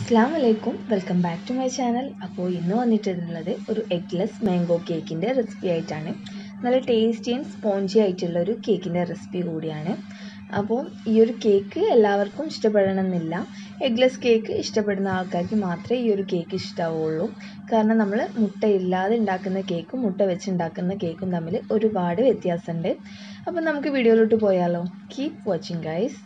അസ്സാം വലൈക്കും welcome back to my channel അപ്പോൾ ഇന്ന് വന്നിട്ടുള്ളത് ഒരു എഗ്ലെസ് മാംഗോ കേക്കിൻ്റെ റെസിപ്പി ആയിട്ടാണ് നല്ല ടേസ്റ്റി ആൻഡ് സ്പോഞ്ചി ആയിട്ടുള്ള ഒരു കേക്കിൻ്റെ റെസിപ്പി കൂടിയാണ് അപ്പോൾ ഈ ഒരു കേക്ക് എല്ലാവർക്കും ഇഷ്ടപ്പെടണമെന്നില്ല എഗ്ലെസ് കേക്ക് ഇഷ്ടപ്പെടുന്ന ആൾക്കാർക്ക് മാത്രമേ ഈ ഒരു കേക്ക് ഇഷ്ടമാവുള്ളൂ കാരണം നമ്മൾ മുട്ട ഇല്ലാതെ ഉണ്ടാക്കുന്ന കേക്കും മുട്ട വെച്ച് ഉണ്ടാക്കുന്ന കേക്കും തമ്മിൽ ഒരുപാട് വ്യത്യാസമുണ്ട് അപ്പോൾ നമുക്ക് വീഡിയോയിലോട്ട് പോയാലോ കീപ് വാച്ചിങ് ഗൈസ്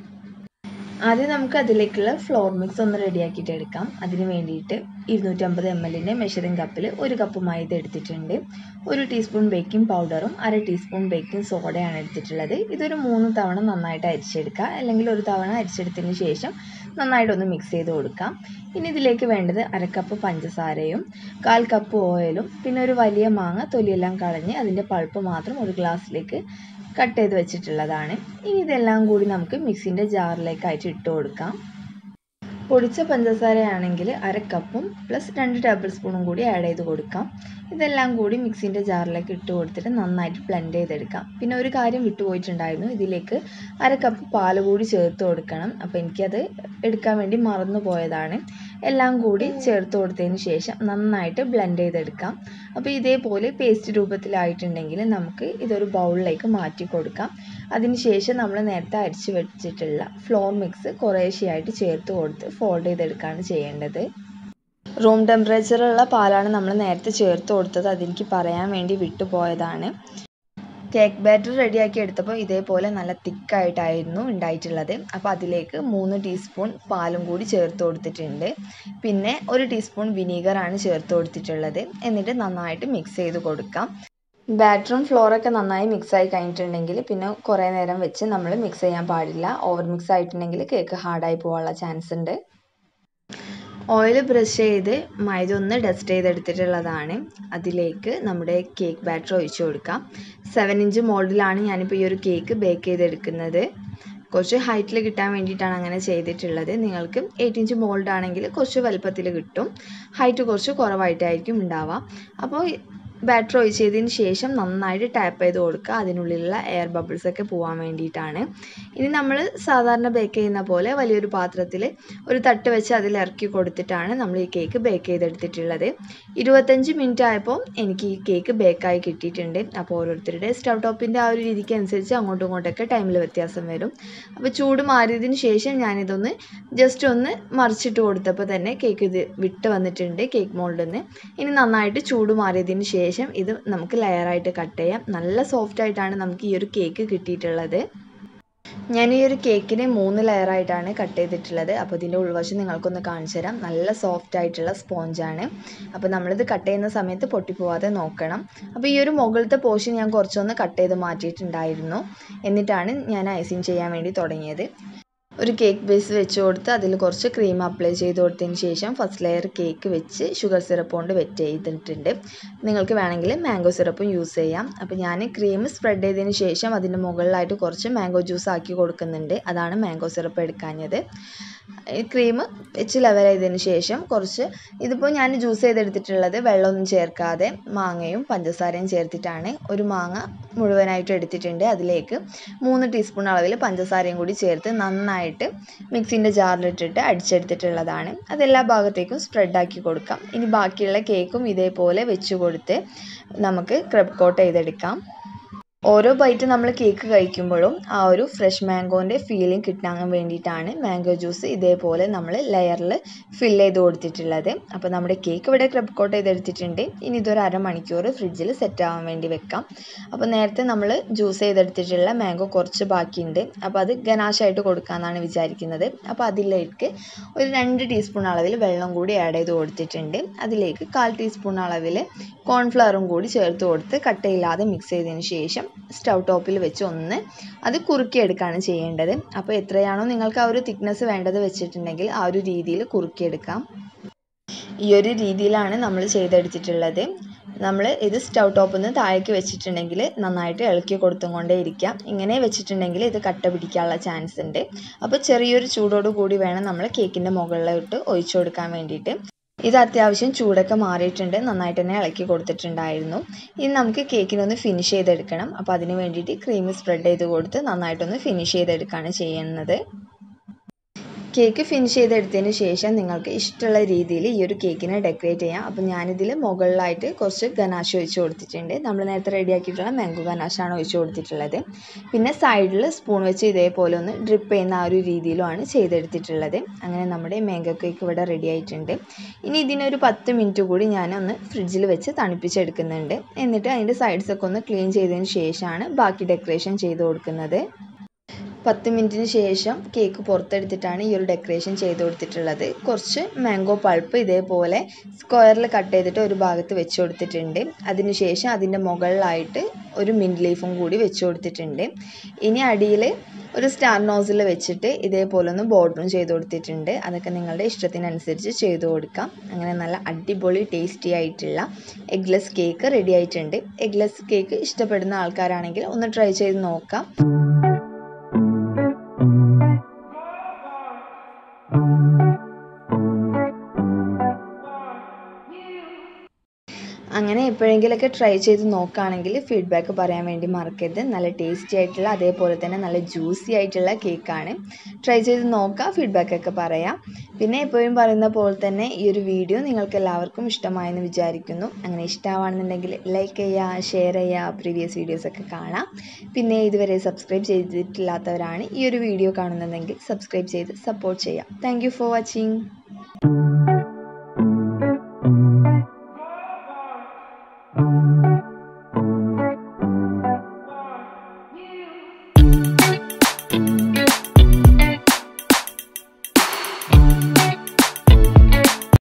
ആദ്യം നമുക്ക് അതിലേക്കുള്ള ഫ്ലോർ മിക്സ് ഒന്ന് റെഡിയാക്കിയിട്ട് എടുക്കാം അതിന് വേണ്ടിയിട്ട് ഇരുന്നൂറ്റമ്പത് എം എല്ലിൻ്റെ മെഷറിംഗ് കപ്പിൽ ഒരു കപ്പ് മൈദ എടുത്തിട്ടുണ്ട് ഒരു ടീസ്പൂൺ ബേക്കിംഗ് പൗഡറും അര ടീസ്പൂൺ ബേക്കിംഗ് സോഡയാണ് എടുത്തിട്ടുള്ളത് ഇതൊരു മൂന്ന് തവണ നന്നായിട്ട് അരിച്ചെടുക്കുക അല്ലെങ്കിൽ ഒരു തവണ അരിച്ചെടുത്തതിന് ശേഷം നന്നായിട്ടൊന്ന് മിക്സ് ചെയ്ത് കൊടുക്കാം ഇനി ഇതിലേക്ക് വേണ്ടത് അര കപ്പ് പഞ്ചസാരയും കാൽ കപ്പ് ഓയിലും പിന്നെ ഒരു വലിയ മാങ്ങ തൊലിയെല്ലാം കളഞ്ഞ് അതിൻ്റെ പൾപ്പ് മാത്രം ഒരു ഗ്ലാസ്സിലേക്ക് കട്ട് ചെയ്ത് വെച്ചിട്ടുള്ളതാണ് ഇനി ഇതെല്ലാം കൂടി നമുക്ക് മിക്സിൻ്റെ ജാറിലേക്കായിട്ട് ഇട്ട് കൊടുക്കാം പൊടിച്ച പഞ്ചസാരയാണെങ്കിൽ അര കപ്പും പ്ലസ് രണ്ട് ടേബിൾ സ്പൂണും കൂടി ആഡ് ചെയ്ത് കൊടുക്കാം ഇതെല്ലാം കൂടി മിക്സിൻ്റെ ജാറിലേക്ക് ഇട്ട് കൊടുത്തിട്ട് നന്നായിട്ട് ബ്ലെൻഡ് ചെയ്തെടുക്കാം പിന്നെ ഒരു കാര്യം വിട്ടുപോയിട്ടുണ്ടായിരുന്നു ഇതിലേക്ക് അര കപ്പ് പാൽ കൂടി ചേർത്ത് കൊടുക്കണം അപ്പോൾ എനിക്കത് എടുക്കാൻ വേണ്ടി മറന്നു പോയതാണ് എല്ലാം കൂടി ചേർത്ത് കൊടുത്തതിന് ശേഷം നന്നായിട്ട് ബ്ലെൻഡ് ചെയ്തെടുക്കാം അപ്പോൾ ഇതേപോലെ പേസ്റ്റ് രൂപത്തിലായിട്ടുണ്ടെങ്കിൽ നമുക്ക് ഇതൊരു ബൗളിലേക്ക് മാറ്റി കൊടുക്കാം അതിനുശേഷം നമ്മൾ നേരത്തെ അരിച്ച് വെച്ചിട്ടുള്ള ഫ്ലോർ മിക്സ് കുറേശ്ശെയായിട്ട് ചേർത്ത് കൊടുത്ത് ഫോൾഡ് ചെയ്തെടുക്കുകയാണ് ചെയ്യേണ്ടത് റൂം ടെമ്പറേച്ചറുള്ള പാലാണ് നമ്മൾ നേരത്തെ ചേർത്ത് കൊടുത്തത് അതെനിക്ക് പറയാൻ വേണ്ടി വിട്ടുപോയതാണ് കേക്ക് ബാറ്റർ റെഡിയാക്കി എടുത്തപ്പോൾ ഇതേപോലെ നല്ല തിക്കായിട്ടായിരുന്നു ഉണ്ടായിട്ടുള്ളത് അപ്പോൾ അതിലേക്ക് മൂന്ന് ടീസ്പൂൺ പാലും കൂടി ചേർത്ത് കൊടുത്തിട്ടുണ്ട് പിന്നെ ഒരു ടീസ്പൂൺ വിനീഗറാണ് ചേർത്ത് കൊടുത്തിട്ടുള്ളത് എന്നിട്ട് നന്നായിട്ട് മിക്സ് ചെയ്ത് കൊടുക്കാം ബാറ്ററും ഫ്ലോറൊക്കെ നന്നായി മിക്സ് ആയി കഴിഞ്ഞിട്ടുണ്ടെങ്കിൽ പിന്നെ കുറേ നേരം വെച്ച് നമ്മൾ മിക്സ് ചെയ്യാൻ പാടില്ല ഓവർ മിക്സ് ആയിട്ടുണ്ടെങ്കിൽ കേക്ക് ഹാർഡായി പോകാനുള്ള ചാൻസ് ഉണ്ട് ഓയിൽ ബ്രഷ് ചെയ്ത് മൈദ ഒന്ന് ഡസ്റ്റ് ചെയ്തെടുത്തിട്ടുള്ളതാണ് അതിലേക്ക് നമ്മുടെ കേക്ക് ബാറ്റർ ഒഴിച്ചു കൊടുക്കാം സെവൻ ഇഞ്ച് മോൾഡിലാണ് ഞാനിപ്പോൾ ഈ ഒരു കേക്ക് ബേക്ക് ചെയ്തെടുക്കുന്നത് കുറച്ച് ഹൈറ്റിൽ കിട്ടാൻ വേണ്ടിയിട്ടാണ് അങ്ങനെ ചെയ്തിട്ടുള്ളത് നിങ്ങൾക്ക് എയ്റ്റ് ഇഞ്ച് മോൾഡ് ആണെങ്കിൽ കുറച്ച് വലുപ്പത്തിൽ കിട്ടും ഹൈറ്റ് കുറച്ച് കുറവായിട്ടായിരിക്കും ഉണ്ടാവുക അപ്പോൾ ബാറ്റർ ഒഴിച്ചതിന് ശേഷം നന്നായിട്ട് ടാപ്പ് ചെയ്ത് കൊടുക്കുക അതിനുള്ളിലുള്ള എയർ ബബിൾസ് ഒക്കെ പോകാൻ വേണ്ടിയിട്ടാണ് ഇനി നമ്മൾ സാധാരണ ബേക്ക് ചെയ്യുന്ന പോലെ വലിയൊരു പാത്രത്തിൽ ഒരു തട്ട് വെച്ച് അതിൽ ഇറക്കി കൊടുത്തിട്ടാണ് നമ്മൾ ഈ കേക്ക് ബേക്ക് ചെയ്തെടുത്തിട്ടുള്ളത് ഇരുപത്തഞ്ച് മിനിറ്റ് ആയപ്പോൾ എനിക്ക് ഈ കേക്ക് ബേക്കായി കിട്ടിയിട്ടുണ്ട് അപ്പോൾ ഓരോരുത്തരുടെ സ്റ്റവ് ടോപ്പിൻ്റെ ആ ഒരു രീതിക്ക് അനുസരിച്ച് അങ്ങോട്ടും ഇങ്ങോട്ടൊക്കെ ടൈമിൽ വ്യത്യാസം വരും അപ്പോൾ ചൂട് മാറിയതിന് ശേഷം ഞാനിതൊന്ന് ജസ്റ്റ് ഒന്ന് മറിച്ചിട്ട് കൊടുത്തപ്പോൾ തന്നെ കേക്ക് ഇത് വിട്ട് വന്നിട്ടുണ്ട് കേക്ക് മോൾഡിൽ നിന്ന് ഇനി നന്നായിട്ട് ചൂട് മാറിയതിന് ശേഷം ശേഷം ഇത് നമുക്ക് ലെയറായിട്ട് കട്ട് ചെയ്യാം നല്ല സോഫ്റ്റ് ആയിട്ടാണ് നമുക്ക് ഈ ഒരു കേക്ക് കിട്ടിയിട്ടുള്ളത് ഞാൻ ഈ ഒരു കേക്കിനെ മൂന്ന് ലെയറായിട്ടാണ് കട്ട് ചെയ്തിട്ടുള്ളത് അപ്പോൾ ഇതിൻ്റെ ഉൾവശം നിങ്ങൾക്കൊന്ന് കാണിച്ചു തരാം നല്ല സോഫ്റ്റ് ആയിട്ടുള്ള സ്പോഞ്ചാണ് അപ്പോൾ നമ്മളിത് കട്ട് ചെയ്യുന്ന സമയത്ത് പൊട്ടിപ്പോവാതെ നോക്കണം അപ്പോൾ ഈ ഒരു മുകളിലത്തെ പോർഷൻ ഞാൻ കുറച്ചൊന്ന് കട്ട് ചെയ്ത് മാറ്റിയിട്ടുണ്ടായിരുന്നു എന്നിട്ടാണ് ഞാൻ ഐസിങ് ചെയ്യാൻ വേണ്ടി തുടങ്ങിയത് ഒരു കേക്ക് ബേസ് വെച്ച് കൊടുത്ത് അതിൽ കുറച്ച് ക്രീം അപ്ലൈ ചെയ്ത് കൊടുത്തതിന് ശേഷം ഫസ്റ്റ് ലെയർ കേക്ക് വെച്ച് ഷുഗർ സിറപ്പ് കൊണ്ട് വെറ്റ് ചെയ്തിട്ടുണ്ട് നിങ്ങൾക്ക് വേണമെങ്കിൽ മാംഗോ സിറപ്പും യൂസ് ചെയ്യാം അപ്പോൾ ഞാൻ ക്രീം സ്പ്രെഡ് ചെയ്തതിന് ശേഷം അതിൻ്റെ മുകളിലായിട്ട് കുറച്ച് മാംഗോ ജ്യൂസ് ആക്കി കൊടുക്കുന്നുണ്ട് അതാണ് മാംഗോ സിറപ്പ് എടുക്കാഞ്ഞത് ക്രീം വെച്ച് ലെവൽ ചെയ്തതിന് ശേഷം കുറച്ച് ഇതിപ്പോൾ ഞാൻ ജ്യൂസ് ചെയ്തെടുത്തിട്ടുള്ളത് വെള്ളമൊന്നും ചേർക്കാതെ മാങ്ങയും പഞ്ചസാരയും ചേർത്തിട്ടാണ് ഒരു മാങ്ങ മുഴുവനായിട്ട് എടുത്തിട്ടുണ്ട് അതിലേക്ക് മൂന്ന് ടീസ്പൂൺ അളവിൽ പഞ്ചസാരയും കൂടി ചേർത്ത് നന്നായിട്ട് മിക്സിൻ്റെ ജാറിലിട്ടിട്ട് അടിച്ചെടുത്തിട്ടുള്ളതാണ് അതെല്ലാ ഭാഗത്തേക്കും സ്പ്രെഡാക്കി കൊടുക്കാം ഇനി ബാക്കിയുള്ള കേക്കും ഇതേപോലെ വെച്ച് കൊടുത്ത് നമുക്ക് ക്രബ് കോട്ട് ചെയ്തെടുക്കാം ഓരോ ബൈറ്റ് നമ്മൾ കേക്ക് കഴിക്കുമ്പോഴും ആ ഒരു ഫ്രഷ് മാംഗോൻ്റെ ഫീലിംഗ് കിട്ടാൻ വേണ്ടിയിട്ടാണ് മാംഗോ ജ്യൂസ് ഇതേപോലെ നമ്മൾ ലെയറിൽ ഫിൽ ചെയ്ത് കൊടുത്തിട്ടുള്ളത് അപ്പോൾ നമ്മുടെ കേക്ക് ഇവിടെ ക്രബ് കോട്ട് ചെയ്തെടുത്തിട്ടുണ്ട് ഇനി ഇതൊരു അരമണിക്കൂർ ഫ്രിഡ്ജിൽ സെറ്റ് ആവാൻ വേണ്ടി വെക്കാം അപ്പോൾ നേരത്തെ നമ്മൾ ജ്യൂസ് ചെയ്തെടുത്തിട്ടുള്ള മാംഗോ കുറച്ച് ബാക്കിയുണ്ട് അപ്പോൾ അത് ഗനാശായിട്ട് കൊടുക്കാമെന്നാണ് വിചാരിക്കുന്നത് അപ്പോൾ അതിലേക്ക് ഒരു രണ്ട് ടീസ്പൂൺ അളവിൽ വെള്ളം കൂടി ആഡ് ചെയ്ത് കൊടുത്തിട്ടുണ്ട് അതിലേക്ക് കാൽ ടീസ്പൂൺ അളവിൽ കോൺഫ്ലവറും കൂടി ചേർത്ത് കൊടുത്ത് കട്ടയില്ലാതെ മിക്സ് ചെയ്തതിന് ശേഷം സ്റ്റൗ ടോപ്പിൽ വെച്ച് ഒന്ന് അത് കുറുക്കിയെടുക്കുകയാണ് ചെയ്യേണ്ടത് അപ്പോൾ എത്രയാണോ നിങ്ങൾക്ക് ആ ഒരു തിക്നെസ് വേണ്ടത് വെച്ചിട്ടുണ്ടെങ്കിൽ ആ ഒരു രീതിയിൽ കുറുക്കിയെടുക്കാം ഈ ഒരു രീതിയിലാണ് നമ്മൾ ചെയ്തെടുത്തിട്ടുള്ളത് നമ്മൾ ഇത് സ്റ്റൗ ടോപ്പിൽ നിന്ന് താഴേക്ക് വെച്ചിട്ടുണ്ടെങ്കിൽ നന്നായിട്ട് ഇളക്കി കൊടുത്തും കൊണ്ടേ ഇരിക്കാം ഇങ്ങനെ വെച്ചിട്ടുണ്ടെങ്കിൽ ഇത് കട്ട പിടിക്കാനുള്ള ചാൻസ് ഉണ്ട് അപ്പോൾ ചെറിയൊരു ചൂടോട് കൂടി വേണം നമ്മൾ കേക്കിൻ്റെ മുകളിലോട്ട് ഒഴിച്ചു കൊടുക്കാൻ വേണ്ടിയിട്ട് ഇത് അത്യാവശ്യം ചൂടൊക്കെ മാറിയിട്ടുണ്ട് നന്നായിട്ട് തന്നെ ഇളക്കി കൊടുത്തിട്ടുണ്ടായിരുന്നു ഇനി നമുക്ക് കേക്കിനൊന്ന് ഫിനിഷ് ചെയ്തെടുക്കണം അപ്പോൾ അതിന് വേണ്ടിയിട്ട് ക്രീം സ്പ്രെഡ് ചെയ്ത് കൊടുത്ത് നന്നായിട്ടൊന്ന് ഫിനിഷ് ചെയ്തെടുക്കുകയാണ് ചെയ്യുന്നത് കേക്ക് ഫിനിഷ് ചെയ്തെടുത്തതിന് ശേഷം നിങ്ങൾക്ക് ഇഷ്ടമുള്ള രീതിയിൽ ഈ ഒരു കേക്കിനെ ഡെക്കറേറ്റ് ചെയ്യാം അപ്പോൾ ഞാനിതിൽ മുകളിലായിട്ട് കുറച്ച് ഗനാഷ് ഒഴിച്ച് കൊടുത്തിട്ടുണ്ട് നമ്മൾ നേരത്തെ റെഡിയാക്കിയിട്ടുള്ള മാംഗോ ഗനാഷാണ് ഒഴിച്ച് കൊടുത്തിട്ടുള്ളത് പിന്നെ സൈഡിൽ സ്പൂൺ വെച്ച് ഇതേപോലെ ഒന്ന് ഡ്രിപ്പ് ചെയ്യുന്ന ആ ഒരു രീതിയിലുമാണ് ചെയ്തെടുത്തിട്ടുള്ളത് അങ്ങനെ നമ്മുടെ മാംഗോ കേക്ക് ഇവിടെ റെഡി ആയിട്ടുണ്ട് ഇനി ഇതിനൊരു പത്ത് മിനിറ്റ് കൂടി ഞാനൊന്ന് ഫ്രിഡ്ജിൽ വെച്ച് തണുപ്പിച്ചെടുക്കുന്നുണ്ട് എന്നിട്ട് അതിൻ്റെ സൈഡ്സൊക്കെ ഒന്ന് ക്ലീൻ ചെയ്തതിന് ശേഷമാണ് ബാക്കി ഡെക്കറേഷൻ ചെയ്ത് കൊടുക്കുന്നത് പത്ത് മിനിറ്റിന് ശേഷം കേക്ക് പുറത്തെടുത്തിട്ടാണ് ഈ ഒരു ഡെക്കറേഷൻ ചെയ്ത് കൊടുത്തിട്ടുള്ളത് കുറച്ച് മാംഗോ പൾപ്പ് ഇതേപോലെ സ്ക്വയറിൽ കട്ട് ചെയ്തിട്ട് ഒരു ഭാഗത്ത് വെച്ച് കൊടുത്തിട്ടുണ്ട് അതിനുശേഷം അതിൻ്റെ മുകളിലായിട്ട് ഒരു മിൻറ്റ് ലീഫും കൂടി വെച്ച് കൊടുത്തിട്ടുണ്ട് ഇനി അടിയിൽ ഒരു സ്റ്റാർ നോസിൽ വെച്ചിട്ട് ഇതേപോലെ ഒന്ന് ബോർഡറും ചെയ്ത് കൊടുത്തിട്ടുണ്ട് അതൊക്കെ നിങ്ങളുടെ ഇഷ്ടത്തിനനുസരിച്ച് ചെയ്ത് കൊടുക്കാം അങ്ങനെ നല്ല അടിപൊളി ടേസ്റ്റി ആയിട്ടുള്ള എഗ്ലെസ് കേക്ക് റെഡി ആയിട്ടുണ്ട് എഗ്ലെസ് കേക്ക് ഇഷ്ടപ്പെടുന്ന ആൾക്കാരാണെങ്കിൽ ഒന്ന് ട്രൈ ചെയ്ത് നോക്കാം അങ്ങനെ എപ്പോഴെങ്കിലുമൊക്കെ ട്രൈ ചെയ്ത് നോക്കുകയാണെങ്കിൽ ഫീഡ്ബാക്ക് പറയാൻ വേണ്ടി മറക്കരുത് നല്ല ടേസ്റ്റി ആയിട്ടുള്ള അതേപോലെ തന്നെ നല്ല ജ്യൂസി ആയിട്ടുള്ള കേക്കാണ് ട്രൈ ചെയ്ത് നോക്കുക ഫീഡ്ബാക്കൊക്കെ പറയാം പിന്നെ എപ്പോഴും പറയുന്ന പോലെ തന്നെ ഈ ഒരു വീഡിയോ നിങ്ങൾക്ക് എല്ലാവർക്കും ഇഷ്ടമായെന്ന് വിചാരിക്കുന്നു അങ്ങനെ ഇഷ്ടമാണെന്നുണ്ടെങ്കിൽ ലൈക്ക് ചെയ്യുക ഷെയർ ചെയ്യുക പ്രീവിയസ് വീഡിയോസൊക്കെ കാണാം പിന്നെ ഇതുവരെ സബ്സ്ക്രൈബ് ചെയ്തിട്ടില്ലാത്തവരാണ് ഈ ഒരു വീഡിയോ കാണുന്നതെങ്കിൽ സബ്സ്ക്രൈബ് ചെയ്ത് സപ്പോർട്ട് ചെയ്യാം താങ്ക് ഫോർ വാച്ചിങ്